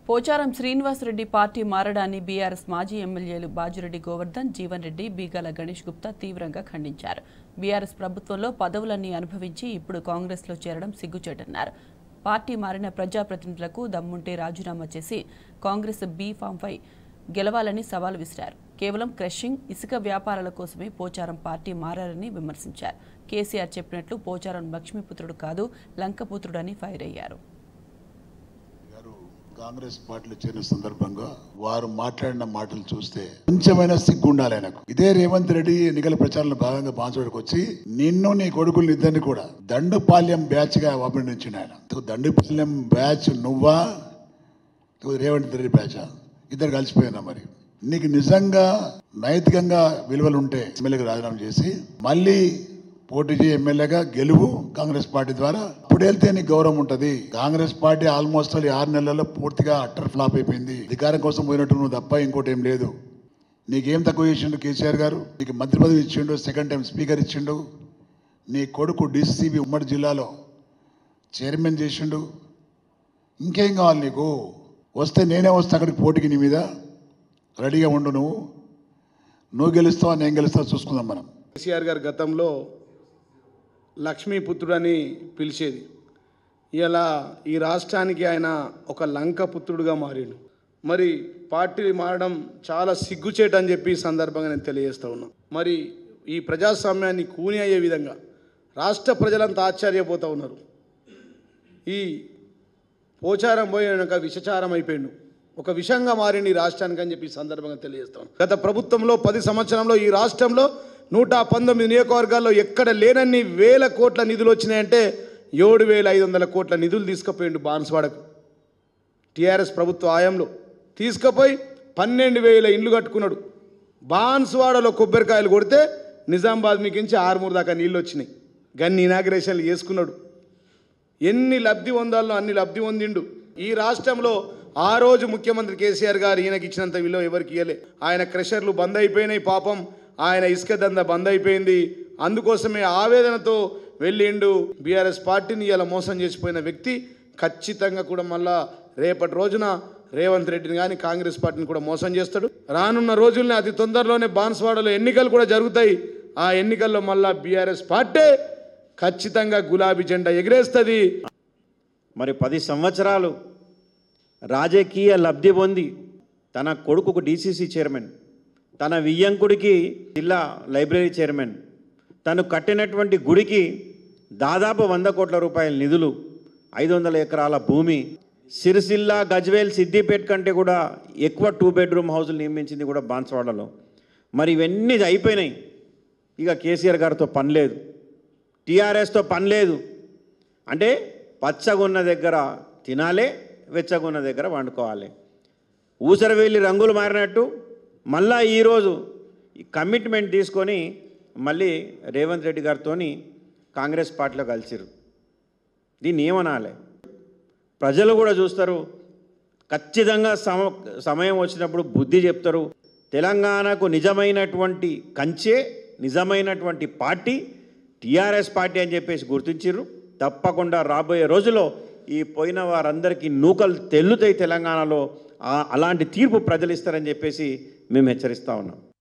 Pocharam Srinivasa Reddy party మారడాన్ని బీఆర్ఎస్ మాజీ ఎమ్మెల్యేలు బాజిరెడ్డి గోవర్ధన్ జీవన్ రెడ్డి బీగాల గణేష్ గుప్తా తీవ్రంగా ఖండించారు బీఆర్ఎస్ ప్రభుత్వంలో పదవులన్నీ అనుభవించి ఇప్పుడు కాంగ్రెస్లో చేరడం సిగ్గుచేటన్నారు పార్టీ మారిన ప్రజాప్రతినిధులకు దమ్ముంటే రాజీనామా చేసి కాంగ్రెస్ బీ ఫామ్పై గెలవాలని సవాల్ విసిరారు కేవలం క్రషింగ్ ఇసుక వ్యాపారాల కోసమే పోచారం పార్టీ మారారని విమర్శించారు కేసీఆర్ చెప్పినట్లు పోచారం లక్ష్మీపుత్రుడు కాదు లంకపుత్రుడని ఫైర్ అయ్యారు గారు కాంగ్రెస్ పార్టీలో చేరిన సందర్భంగా వారు మాట్లాడిన మాటలు చూస్తే కొంచెమైనా సిగ్గు ఉండాలి ఆయనకు ఇదే రేవంత్ రెడ్డి ఎన్నికల ప్రచారంలో భాగంగా బాన్సుడికి వచ్చి నిన్ను నీ కొడుకులు ఇద్దరిని కూడా దండుపాల్యం బ్యాచ్ గా అభినందించిండు ఆయన దండుపాల్యం బ్యాచ్ నువ్వా లేకపోతే రేవంత్ రెడ్డి బ్యాచా ఇద్దరు కలిసిపోయినా మరి నీకు నిజంగా నైతికంగా విలువలు ఉంటే ఎమ్మెల్యేగా రాజీనామా చేసి మళ్ళీ పోటీ చేయి ఎమ్మెల్యేగా గెలువు కాంగ్రెస్ పార్టీ ద్వారా అప్పుడు వెళ్తే నీకు గౌరవం ఉంటది కాంగ్రెస్ పార్టీ ఆల్మోస్ట్ ఈ ఆరు నెలల్లో పూర్తిగా అట్టర్ ఫ్లాప్ అయిపోయింది అధికారం కోసం పోయినట్టు నువ్వు తప్ప ఇంకోటి ఏం లేదు నీకేం తక్కువ చేసిండు కేసీఆర్ గారు నీకు మంత్రి పదవి ఇచ్చిండు సెకండ్ టైం స్పీకర్ ఇచ్చిండు నీ కొడుకు డిసిసిబి ఉమ్మడి జిల్లాలో చైర్మన్ చేసిండు ఇంకేం కావాలి నీకు వస్తే నేనే వస్తా అక్కడికి పోటీకి నీ మీద రెడీగా ఉండు నువ్వు నువ్వు గెలుస్తావా నేను గెలుస్తావా చూసుకుందాం మనం కేసీఆర్ గారు గతంలో లక్ష్మీపుత్రుడని పిలిచేది ఇలా ఈ రాష్ట్రానికి ఆయన ఒక లంక పుత్రుడుగా మారిండు మరి పార్టీ మారడం చాలా సిగ్గుచేట అని చెప్పి ఈ సందర్భంగా నేను తెలియజేస్తా ఉన్నా మరి ఈ ప్రజాస్వామ్యాన్ని కూని అయ్యే విధంగా రాష్ట్ర ప్రజలంతా ఆశ్చర్యపోతూ ఉన్నారు ఈ పోచారం పోయినాక విషచారం అయిపోయిండు ఒక విషంగా మారింది ఈ రాష్ట్రానికి అని చెప్పి ఈ సందర్భంగా తెలియజేస్తాను గత ప్రభుత్వంలో పది సంవత్సరంలో ఈ రాష్ట్రంలో నూట పంతొమ్మిది నియోజకవర్గాల్లో ఎక్కడ లేనన్ని వేల కోట్ల నిధులు వచ్చినాయంటే ఏడు వేల ఐదు వందల కోట్ల నిధులు తీసుకుపోయిండు బాన్స్వాడకు టీఆర్ఎస్ ప్రభుత్వ ఆయంలో తీసుకుపోయి పన్నెండు వేల ఇండ్లు కట్టుకున్నాడు బాన్స్వాడలో కొబ్బరికాయలు కొడితే నిజామాబాద్ మీకించి ఆరుమూరు దాకా నీళ్ళు వచ్చినాయి గన్ని ఇనాగ్రేషన్లు చేసుకున్నాడు ఎన్ని లబ్ధి పొందాలో అన్ని లబ్ధి పొందిండు ఈ రాష్ట్రంలో ఆ రోజు ముఖ్యమంత్రి కేసీఆర్ గారు ఈయనకి ఇచ్చినంత విలువ ఎవరికి ఇవ్వలే ఆయన క్రెషర్లు బంద్ అయిపోయినాయి పాపం ఆయన ఇసుక దంద బంద్ అయిపోయింది అందుకోసమే ఆవేదనతో వెళ్ళిండు బీఆర్ఎస్ పార్టీని ఇలా మోసం చేసిపోయిన వ్యక్తి ఖచ్చితంగా కూడా మళ్ళా రేపటి రోజున రేవంత్ రెడ్డిని కానీ కాంగ్రెస్ పార్టీని కూడా మోసం చేస్తాడు రానున్న రోజుల్ని అతి తొందరలోనే బాన్స్వాడలో ఎన్నికలు కూడా జరుగుతాయి ఆ ఎన్నికల్లో మళ్ళా బీఆర్ఎస్ పార్టీ ఖచ్చితంగా గులాబీ జెండా ఎగిరేస్తుంది మరి పది సంవత్సరాలు రాజకీయ లబ్ధి పొంది తన కొడుకుకు డీసీసీ చైర్మన్ తన వియ్యంకుడికి జిల్లా లైబ్రరీ చైర్మన్ తను కట్టినటువంటి గుడికి దాదాపు వంద కోట్ల రూపాయల నిధులు ఐదు వందల ఎకరాల భూమి సిరిసిల్ల గజ్వేల్ సిద్దిపేట్ కంటే కూడా ఎక్కువ టూ బెడ్రూమ్ హౌసులు నిర్మించింది కూడా బాన్స్వాడలో మరి ఇవన్నీ అయిపోయినాయి ఇక కేసీఆర్ గారితో పని లేదు టీఆర్ఎస్తో పని లేదు అంటే పచ్చగున్న దగ్గర తినాలే వెచ్చగున్న దగ్గర వండుకోవాలి ఊసరవెల్లి రంగులు మారినట్టు మళ్ళా ఈరోజు ఈ కమిట్మెంట్ తీసుకొని మళ్ళీ రేవంత్ రెడ్డి గారితో కాంగ్రెస్ పార్టీలో కలిసిరు దీన్ని ఏమనాలి ప్రజలు కూడా చూస్తారు ఖచ్చితంగా సమ సమయం వచ్చినప్పుడు బుద్ధి చెప్తారు తెలంగాణకు నిజమైనటువంటి కంచే నిజమైనటువంటి పార్టీ టీఆర్ఎస్ పార్టీ అని చెప్పేసి గుర్తించారు తప్పకుండా రాబోయే రోజుల్లో ఈ పోయిన వారందరికీ నూకలు తెల్లుతాయి తెలంగాణలో ఆ- అలాంటి తీర్పు ప్రజలు ఇస్తారని చెప్పేసి మేము హెచ్చరిస్తా ఉన్నాం